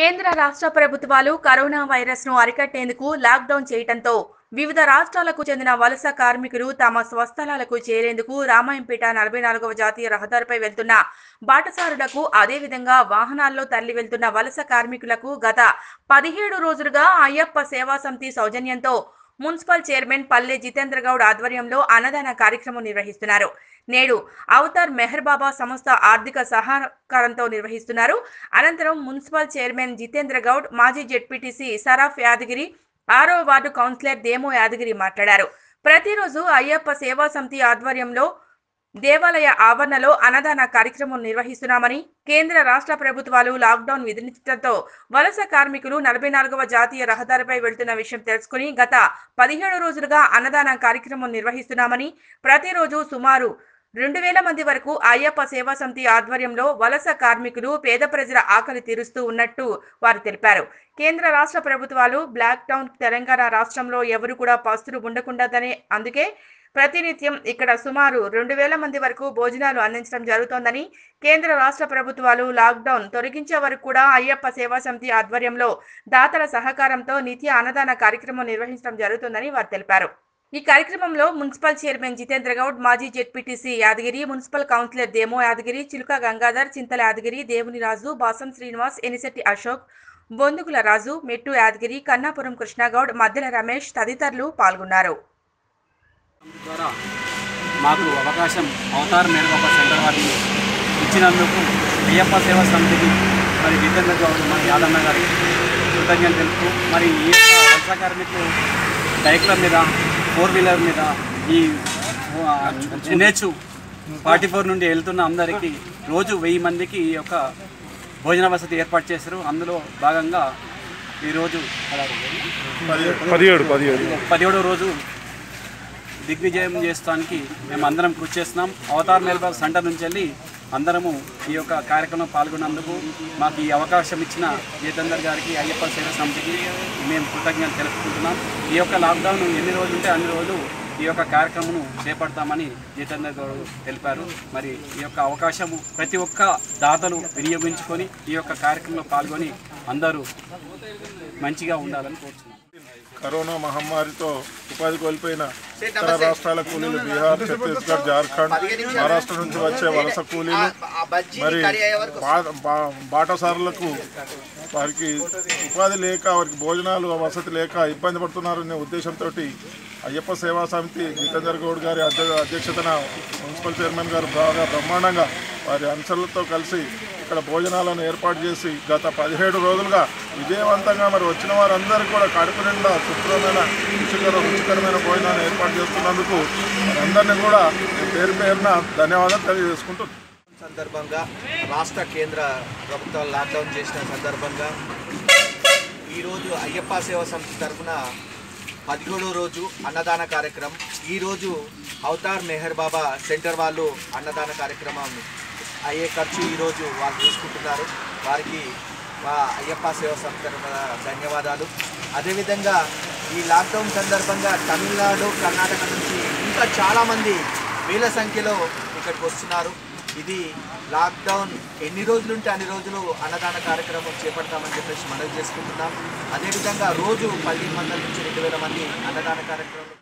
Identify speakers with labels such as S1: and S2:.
S1: కేంద్ర రాష్ట్ర ప్రభుత్వాలు కరోనా వైరస్ ను అరికట్టేందుకు లాక్డౌన్ చేయడంతో వివిధ రాష్ట్రాలకు చెందిన వలస కార్మికులు తమ స్వస్థలాలకు చేరేందుకు రామాయంపేట నలభై నాలుగవ జాతీయ రహదారిపై వెళ్తున్న బాటసారులకు అదేవిధంగా వాహనాల్లో తరలి వెళ్తున్న వలస కార్మికులకు గత పదిహేడు రోజులుగా అయ్యప్ప సేవా సమితి సౌజన్యంతో మున్సిపల్ చైర్మన్ పల్లె జితేంద్ర గౌడ్ ఆధ్వర్యంలో అన్నదాన కార్యక్రమం నిర్వహిస్తున్నారు నేడు అవతార్ మెహర్ బాబా సంస్థ ఆర్థిక సహకారంతో నిర్వహిస్తున్నారు అనంతరం మున్సిపల్ చైర్మన్ జితేంద్ర గౌడ్ మాజీ జెడ్పీటీసీ సరాఫ్ యాదగిరి ఆరో వార్డు కౌన్సిలర్ దేమో యాదగిరి మాట్లాడారు ప్రతిరోజు అయ్యప్ప సేవా సమితి ఆధ్వర్యంలో దేవాలయ ఆవరణలో అన్నదాన కార్యక్రమం నిర్వహిస్తున్నామని కేంద్ర రాష్ట్ర ప్రభుత్వాలు లాక్డౌన్ విధించడంతో వలస కార్మికులు నలభై నాలుగవ జాతీయ రహదారిపై వెళ్తున్న విషయం తెలుసుకుని గత పదిహేడు రోజులుగా అన్నదాన కార్యక్రమం నిర్వహిస్తున్నామని ప్రతిరోజు సుమారు రెండు వేల మంది వరకు అయ్యప్ప సేవా సమితి ఆధ్వర్యంలో వలస కార్మికులు పేద ప్రజల ఆకలి తీరుస్తూ ఉన్నట్టు వారు తెలిపారు కేంద్ర రాష్ట్ర ప్రభుత్వాలు బ్లాక్ డౌన్ తెలంగాణ రాష్ట్రంలో ఎవరు కూడా పస్తులు ఉండకుండాదనే అందుకే ప్రతినిత్యం ఇక్కడ సుమారు రెండు వేల మంది వరకు భోజనాలు అందించడం జరుగుతోందని కేంద్ర రాష్ట్ర ప్రభుత్వాలు లాక్డౌన్ తొలగించే వరకు కూడా అయ్యప్ప సేవా సమితి ఆధ్వర్యంలో దాతల సహకారంతో నిత్య అన్నదాన కార్యక్రమం నిర్వహించడం జరుగుతుందని వారు తెలిపారు ఈ కార్యక్రమంలో మున్సిపల్ చైర్మన్ జితేంద్ర గౌడ్ మాజీ జెడ్పీటీసీ యాదగిరి మున్సిపల్ కౌన్సిలర్ దేమో యాదగిరి చిలుక గంగాధర్ చింతల యాదగిరి దేవుని రాజు బాసం శ్రీనివాస్ ఎనిశెట్టి అశోక్ బొందుగుల రాజు మెట్టు యాదగిరి కన్నాపురం కృష్ణగౌడ్ మద్దెల రమేష్ తదితరులు పాల్గొన్నారు
S2: ద్వారా మాకు అవకాశం అవతార మేరకు సెంటర్ వారిని ఇచ్చినందుకు అయ్యప్ప సేవా సమితికి మరి జితేంద్ర గౌడ్ మరి యాదన్న గారికి కృతజ్ఞతలు తెలుపుతూ మరి ఈ యొక్క వలస కార్మికులు బైక్ల మీద ఫోర్ వీలర్ మీద ఈ ఎన్హెచ్ ఫార్టీ ఫోర్ నుండి వెళ్తున్న అందరికీ రోజు వెయ్యి మందికి ఈ యొక్క భోజన వసతి ఏర్పాటు చేశారు అందులో భాగంగా ఈరోజు
S3: పదిహేడు పదిహేడు
S2: పదిహేడో రోజు దిగ్విజయం చేస్తానికి మేము అందరం కృషి చేస్తున్నాం అవతార్ మెల్బాల్ సెంటర్ నుంచి వెళ్ళి అందరము ఈ యొక్క కార్యక్రమంలో పాల్గొన్నందుకు మాకు ఈ అవకాశం ఇచ్చిన జితేందర్ గారికి అయ్యప్ప సేవ సమితికి మేము కృతజ్ఞత తెలుపుకుంటున్నాం ఈ యొక్క లాక్డౌన్ ఎన్ని రోజులు ఉంటే అన్ని రోజులు ఈ యొక్క కార్యక్రమం చేపడతామని జితేందర్ గౌడ్ తెలిపారు మరి ఈ యొక్క అవకాశము ప్రతి ఒక్క దాతలు వినియోగించుకొని ఈ యొక్క కార్యక్రమంలో పాల్గొని అందరూ మంచిగా ఉండాలని కోరుతున్నాం
S3: కరోనా మహమ్మారితో ఉపాధి కోల్పోయిన ఇతర రాష్ట్రాల కూలీలు బీహార్ ఛత్తీస్గఢ్ జార్ఖండ్ మహారాష్ట్ర నుంచి వచ్చే వలస కూలీలు మరి బా- బా- బాటసారులకు వారికి ఉపాధి లేక వారికి భోజనాలు వసతి లేక ఇబ్బంది పడుతున్నారనే ఉద్దేశంతో అయ్యప్ప సేవా సమితి జితేందర్ గౌడ్ గారి అధ్య- అధ్యక్షతన మున్సిపల్ చైర్మన్ గారు బాగా బ్రహ్మాండంగా వారి అనుచరులతో కలిసి ఇక్కడ భోజనాలను ఏర్పాటు చేసి గత పదిహేడు రోజులుగా విజయవంతంగా మరి వచ్చిన వారందరికీ కూడా కడుపు నిండా శుభ్రమైన రుచికర రుచికరమైన భోజనాన్ని ఏర్పాటు చేస్తున్నందుకు అందరినీ కూడా నేను పేరు పేరున ధన్యవాదాలు తెలియజేసుకుంటున్నాను
S4: సందర్భంగా రాష్ట్ర కేంద్ర ప్రభుత్వాలు లాక్డౌన్ చేసిన సందర్భంగా ఈరోజు అయ్యప్ప సేవా సమితి తరఫున పదిహేడో రోజు అన్నదాన కార్యక్రమం ఈరోజు అవతార్ మెహర్ బాబా సెంటర్ వాళ్ళు అన్నదాన కార్యక్రమం అయ్యే ఖర్చు ఈరోజు వాళ్ళు చూసుకుంటున్నారు వారికి మా అయ్యప్ప సేవా సమితి తరఫున ధన్యవాదాలు అదేవిధంగా ఈ లాక్డౌన్ సందర్భంగా తమిళనాడు కర్ణాటక నుంచి ఇంకా చాలామంది వేల సంఖ్యలో ఇక్కడికి వస్తున్నారు ఇది లాక్డౌన్ ఎన్ని రోజులు ఉంటే అన్ని రోజులు అన్నదాన కార్యక్రమం చేపడతామని చెప్పేసి మనవి చేసుకుంటున్నాం అదేవిధంగా రోజు పదిహేను వందల నుంచి రెండు వేల మంది అన్నదాన కార్యక్రమం